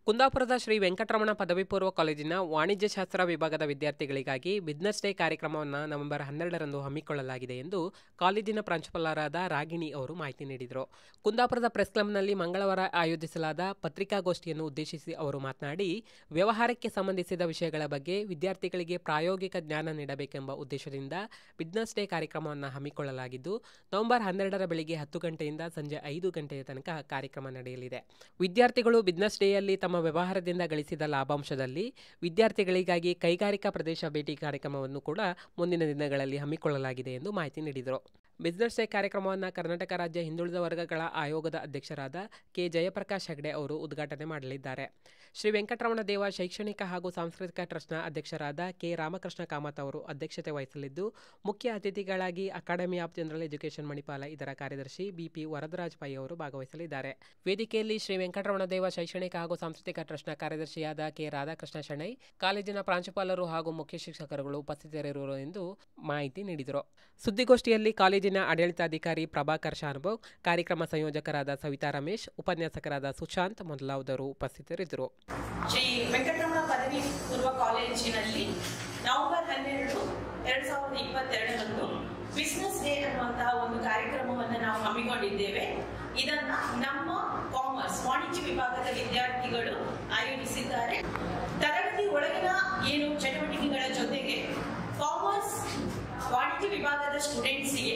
ಕುಂದಾಪುರದ ಶ್ರೀ ವೆಂಕಟರಮಣ ಪದವಿ ಪೂರ್ವ ಕಾಲೇಜಿನ ವಾಣಿಜ್ಯಶಾಸ್ತ್ರ ವಿಭಾಗದ ವಿದ್ಯಾರ್ಥಿಗಳಿಗಾಗಿ ಬಿಸ್ನೆಸ್ ಡೇ ಕಾರ್ಯಕ್ರಮವನ್ನು ನವೆಂಬರ್ ಹನ್ನೆರಡರಂದು ಹಮ್ಮಿಕೊಳ್ಳಲಾಗಿದೆ ಎಂದು ಕಾಲೇಜಿನ ಪ್ರಾಂಶುಪಾಲರಾದ ರಾಗಿಣಿ ಅವರು ಮಾಹಿತಿ ನೀಡಿದರು ಕುಂದಾಪುರದ ಪ್ರೆಸ್ ಕ್ಲಬ್ನಲ್ಲಿ ಮಂಗಳವಾರ ಆಯೋಜಿಸಲಾದ ಪತ್ರಿಕಾಗೋಷ್ಠಿಯನ್ನು ಉದ್ದೇಶಿಸಿ ಅವರು ಮಾತನಾಡಿ ವ್ಯವಹಾರಕ್ಕೆ ಸಂಬಂಧಿಸಿದ ವಿಷಯಗಳ ಬಗ್ಗೆ ವಿದ್ಯಾರ್ಥಿಗಳಿಗೆ ಪ್ರಾಯೋಗಿಕ ಜ್ಞಾನ ನೀಡಬೇಕೆಂಬ ಉದ್ದೇಶದಿಂದ ಬಿಸ್ನೆಸ್ ಡೇ ಕಾರ್ಯಕ್ರಮವನ್ನು ಹಮ್ಮಿಕೊಳ್ಳಲಾಗಿದ್ದು ನವೆಂಬರ್ ಹನ್ನೆರಡರ ಬೆಳಿಗ್ಗೆ ಹತ್ತು ಗಂಟೆಯಿಂದ ಸಂಜೆ ಐದು ಗಂಟೆಯ ತನಕ ಕಾರ್ಯಕ್ರಮ ನಡೆಯಲಿದೆ ವಿದ್ಯಾರ್ಥಿಗಳು ಬಿಸ್ನೆಸ್ ಡೇಯಲ್ಲಿ ತಮ್ಮ ವ್ಯವಹಾರದಿಂದ ಗಳಿಸಿದ ಲಾಭಾಂಶದಲ್ಲಿ ವಿದ್ಯಾರ್ಥಿಗಳಿಗಾಗಿ ಕೈಗಾರಿಕಾ ಪ್ರದೇಶ ಭೇಟಿ ಕಾರ್ಯಕ್ರಮವನ್ನು ಕೂಡ ಮುಂದಿನ ದಿನಗಳಲ್ಲಿ ಹಮ್ಮಿಕೊಳ್ಳಲಾಗಿದೆ ಎಂದು ಮಾಹಿತಿ ನೀಡಿದರು ಬಿಸ್ನೆಸ್ ಡೇ ಕಾರ್ಯಕ್ರಮವನ್ನು ಕರ್ನಾಟಕ ರಾಜ್ಯ ಹಿಂದುಳಿದ ವರ್ಗಗಳ ಆಯೋಗದ ಅಧ್ಯಕ್ಷರಾದ ಕೆ ಜಯಪ್ರಕಾಶ್ ಹೆಗ್ಡೆ ಅವರು ಉದ್ಘಾಟನೆ ಮಾಡಲಿದ್ದಾರೆ ಶ್ರೀ ವೆಂಕಟರಮಣ ದೇವ ಶೈಕ್ಷಣಿಕ ಹಾಗೂ ಸಾಂಸ್ಕೃತಿಕ ಟ್ರಸ್ಟ್ನ ಅಧ್ಯಕ್ಷರಾದ ಕೆ ರಾಮಕೃಷ್ಣ ಕಾಮತ್ ಅವರು ಅಧ್ಯಕ್ಷತೆ ವಹಿಸಲಿದ್ದು ಮುಖ್ಯ ಅತಿಥಿಗಳಾಗಿ academy of general education Manipal ಇದರ ಕಾರ್ಯದರ್ಶಿ ಬಿಪಿ ವರದರಾಜ್ ಪೈ ಅವರು ಭಾಗವಹಿಸಲಿದ್ದಾರೆ ವೇದಿಕೆಯಲ್ಲಿ ಶ್ರೀ ವೆಂಕಟರಮಣ ದೇವ ಶೈಕ್ಷಣಿಕ ಹಾಗೂ ಸಾಂಸ್ಕೃತಿಕ ಟ್ರಸ್ಟ್ನ ಕಾರ್ಯದರ್ಶಿಯಾದ ಕೆ ರಾಧಾಕೃಷ್ಣ ಶೆಣೈ ಕಾಲೇಜಿನ ಪ್ರಾಂಶುಪಾಲರು ಹಾಗೂ ಮುಖ್ಯ ಶಿಕ್ಷಕರುಗಳು ಉಪಸ್ಥಿತರಿರುವರು ಎಂದು ಮಾಹಿತಿ ನೀಡಿದರು ಸುದ್ದಿಗೋಷ್ಠಿಯಲ್ಲಿ ಕಾಲೇಜಿನ ಆಡಳಿತಾಧಿಕಾರಿ ಪ್ರಭಾಕರ್ ಶಾನುಭೋಗ್ ಕಾರ್ಯಕ್ರಮ ಸಂಯೋಜಕರಾದ ಸವಿತಾ ರಮೇಶ್ ಉಪನ್ಯಾಸಕರಾದ ಸುಶಾಂತ್ ಮೊದಲಾದವರು ಉಪಸ್ಥಿತರಿದ್ದರು ಶ್ರೀ ವೆಂಕಟರಮಣ ಪದವಿ ಪೂರ್ವ ಕಾಲೇಜಿನಲ್ಲಿ ನವೆಂಬರ್ ಹನ್ನೆರಡು ಎರಡ್ ಸಾವಿರದ ಇಪ್ಪತ್ತೆರಡರಂದು ಬಿಸ್ನೆಸ್ ಡೇ ಅನ್ನುವಂತಹ ಒಂದು ಕಾರ್ಯಕ್ರಮವನ್ನು ನಾವು ಹಮ್ಮಿಕೊಂಡಿದ್ದೇವೆ ಇದನ್ನ ನಮ್ಮ ಕಾಮರ್ಸ್ ವಾಣಿಜ್ಯ ವಿಭಾಗದ ವಿದ್ಯಾರ್ಥಿಗಳು ಆಯೋಜಿಸಿದ್ದಾರೆ ತರಗತಿ ಒಳಗಿನ ಏನು ಚಟುವಟಿಕೆಗಳ ಜೊತೆಗೆ ಕಾಮರ್ಸ್ ವಾಣಿಜ್ಯ ವಿಭಾಗದ ಸ್ಟೂಡೆಂಟ್ಸಿಗೆ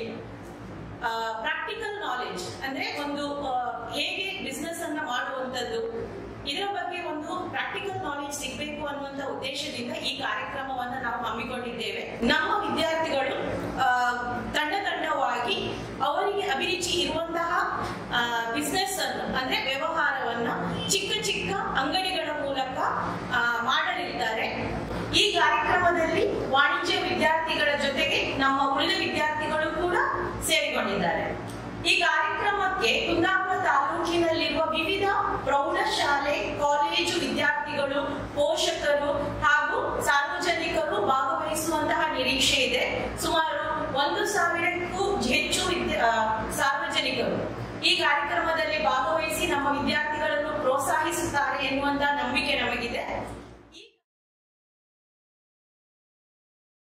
ಪ್ರಾಕ್ಟಿಕಲ್ ನಾಲೆಜ್ ಅಂದ್ರೆ ಒಂದು ಆ, ಹೇಗೆ ಬಿಸ್ನೆಸ್ ಅನ್ನ ಮಾಡುವಂತದ್ದು ಇದರ ಬಗ್ಗೆ ಒಂದು ಪ್ರಾಕ್ಟಿಕಲ್ ನಾಲೆಜ್ ಸಿಗಬೇಕು ಅನ್ನುವಂತ ಉದ್ದೇಶದಿಂದ ಈ ಕಾರ್ಯಕ್ರಮವನ್ನ ನಾವು ಹಮ್ಮಿಕೊಂಡಿದ್ದೇವೆ ನಮ್ಮ ವಿದ್ಯಾರ್ಥಿಗಳು ಆ, ತಂಡ ತಂಡವಾಗಿ ಅವರಿಗೆ ಅಭಿರುಚಿ ಇರುವಂತಹ ಬಿಸ್ನೆಸ್ ಅನ್ನು ಅಂದ್ರೆ ವ್ಯವಹಾರವನ್ನ ಚಿಕ್ಕ ಚಿಕ್ಕ ಅಂಗಡಿಗಳ ಮೂಲಕ ಆ, ಮಾಡಲಿದ್ದಾರೆ ಈ ಕಾರ್ಯಕ್ರಮದಲ್ಲಿ ವಾಣಿಜ್ಯ ವಿದ್ಯಾರ್ಥಿಗಳ ಜೊತೆಗೆ ನಮ್ಮ ಉಳಿದ ವಿದ್ಯಾರ್ಥಿಗಳು ಕೂಡ ಸೇರಿಕೊಂಡಿದ್ದಾರೆ ಈ ಕಾರ್ಯಕ್ರಮಕ್ಕೆ ಕುಂದಾಪುರ ತಾಲೂಕಿನಲ್ಲಿರುವ ವಿವಿಧ ಪ್ರೌಢಶಾಲೆ ಕಾಲೇಜು ವಿದ್ಯಾರ್ಥಿಗಳು ಪೋಷಕರು ಹಾಗೂ ಸಾರ್ವಜನಿಕರು ಭಾಗವಹಿಸುವಂತಹ ನಿರೀಕ್ಷೆ ಇದೆ ಸುಮಾರು ಒಂದು ಸಾವಿರಕ್ಕೂ ಹೆಚ್ಚು ವಿದ್ಯಾ ಆ, ಸಾರ್ವಜನಿಕರು ಈ ಕಾರ್ಯಕ್ರಮ